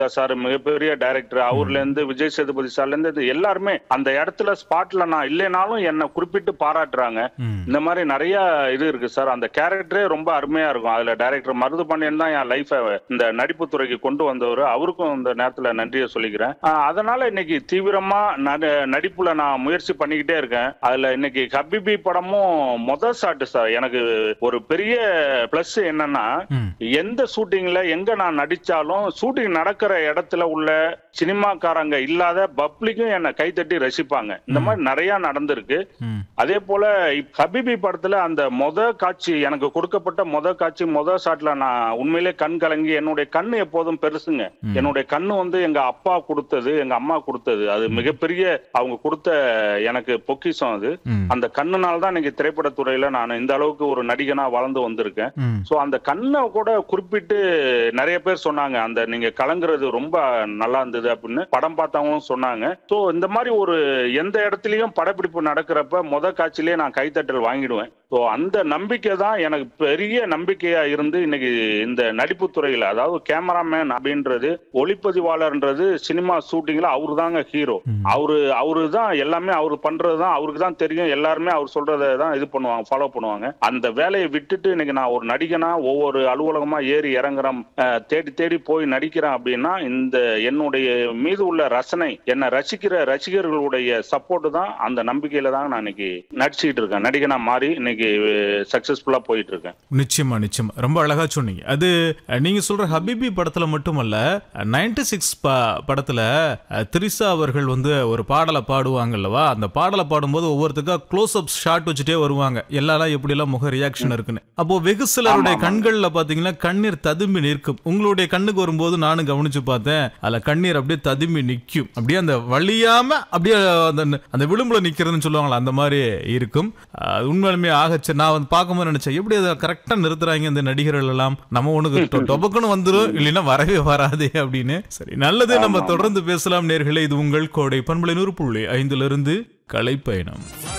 Sir மிகப்பெரிய director அவர்ல இருந்து விஜய் சேதுபதி சார்ல இருந்து இது எல்லாருமே அந்த இடத்துல ஸ்பாட்ல நான் இல்லைனாலும் என்னை குறிப்பிட்டு பாராட்டுறாங்க ம். இந்த மாதிரி நிறைய இது இருக்கு சார் அந்த கேரக்டரே ரொம்ப அருமையா இருக்கும் அதுல டைரக்டர் மருது பாண்டியன் தான் என் லைஃபை இந்த நடிப்பு துறைக்கு கொண்டு வந்தவர் அவருக்கும் இந்த நேரத்துல நன்றியை சொல்லிக்கிறேன் ஆஹ் அதனால இன்னைக்கு தீவிரமா நட- நடிப்புல நான் முயற்சி பண்ணிக்கிட்டே இருக்கேன் அதுல இன்னைக்கு ஹபிபி படமும் மொதல் ஷாட் சார் எனக்கு ஒரு பெரிய பிளஸ் என்னன்னா ம். எந்த ஷூட்டிங்ல எங்க நான் நடிச்சாலும் ஷூட்டிங் நடக்கிற இடத்துல உள்ள சினிமாக்காரங்க இல்லாத பப்ளிக்கும் என்னை கைத்தட்டி ரசிப்பாங்க இந்த மாதிரி நிறைய நடந்திருக்கு ம். அதே போல இப்ப ஹபிபி படத்துல அந்த மொத காட்சி எனக்கு கொடுக்கப்பட்ட மொத காட்சி மொத ஷாட்ல நான் உண்மையிலே கண் கலங்கி என்னுடைய கண்ணு எப்போதும் பெருசுங்க என்னுடைய கண்ணு வந்து எங்க அப்பா கொடுத்தது எங்க அம்மா கொடுத்தது அது மிகப்பெரிய அவங்க கொடுத்த எனக்கு பொக்கிஷம் அது ம். அந்த கண்ணுனால தான் இன்னைக்கு திரைப்படத்துறையில நான் இந்த அளவுக்கு ஒரு நடிகனா வளர்ந்து வந்திருக்கேன் ம். சோ அந்த கண்ணை கூட குறிப்பிட்டு நிறைய பேர் சொன்னாங்க அந்த நீங்க கலங்குறது ரொம்ப நல்லா இருந்தது அப்படின்னு படம் பார்த்தவங்களும் சொன்னாங்க சோ இந்த மாதிரி ஒரு எந்த இடத்துலயும் படப்பிடிப்பு நடக்கிறப்ப முத காட்சியிலே நான் கைத்தட்டல் வாங்கிடுவேன் சோ அந்த நம்பிக்கை தான் எனக்கு பெரிய நம்பிக்கையா இருந்து இன்னைக்கு இந்த நடிப்பு துறையில அதாவது கேமராமேன் அப்படின்றது ஒளிப்பதிவாளர்ன்றது சினிமா ஷூட்டிங்ல அவரு தாங்க ஹீரோ அவரு அவரு தான் எல்லாமே அவர் பண்றது தான் அவருக்கு தான் தெரியும் எல்லாருமே அவர் சொல்றதை தான் இது பண்ணுவாங்க ஃபாலோ பண்ணுவாங்க அந்த வேலையை விட்டுட்டு இன்னைக்கு நான் ஒரு நடிகனா ஒவ்வொரு அலுவலகமா ஏறி இறங்குறேன் அஹ், தேடி தேடி போய் நடிக்கிறேன் அப்படின்னா இந்த என்னுடைய மீது உள்ள ரசனை என்னை ரசிக்கிற ரசிகர்களுடைய சப்போர்ட் தான் அந்த நம்பிக்கையில தான் நான் இன்னைக்கு நடிச்சுக்கிட்டு இருக்கேன் நடிகனா மாறி இன்னைக்கு சக்சஸ்ஃபுல்லா போயிட்டு இருக்கேன் நிச்சயமா நிச்சயமா ரொம்ப அழகா சொன்னீங்க அது அஹ், நீங்க சொல்ற ஹபிபி படத்துல மட்டுமல்ல நைன்டி சிக்ஸ் படத்துல அஹ், திரிசா அவர்கள் வந்து ஒரு பாடலை பாடுவாங்க அல்லவா அந்த பாடலை பாடும்போது ஒவ்வொருத்தருக்கா க்ளோஸ் அப் ஷாட் வச்சுட்டே வருவாங்க எல்லாரும் எப்படி எல்லாம் முக ரியாக்ஷன் இருக்குன்னு அப்போ வெகு சிலருடைய கண்கள்ல பாத்தீங்கன்னா கண்ணீர் ததும்பி நிற்கும் உங்களுடைய கண்ணுக்கு வரும்போது நானும் கவனிச்சு பார்த்தேன் அதுல கண்ணீர் அப்படியே ததும்பி நிற்கும் அப்படியே அந்த வழியாம அப்படியே அந்த அந்த விளிம்புல நிக்கிறதுன்னு சொல்லுவாங்களா அந்த மாதிரி இருக்கும் அது உண்மையிலுமே ஆகச்சு நான் வந்து பார்க்கும்போது நினைச்சேன் எப்படி அதை கரெக்டா நிறுத்துறாங்க இந்த நடிகர்கள் எல்லாம் நம்ம ஒண்ணுக்கு டொபக்குன்னு வந்துரும் இல்லைன்னா வரவே வராதே அப்படின்னு சரி நல்லது நம்ம தொடர்ந்து பேசலாம் நேர்களே இது உங்கள் கோடை பண்பலை நூறு புள்ளி ஐந்துல இருந்து கலைப்பயணம்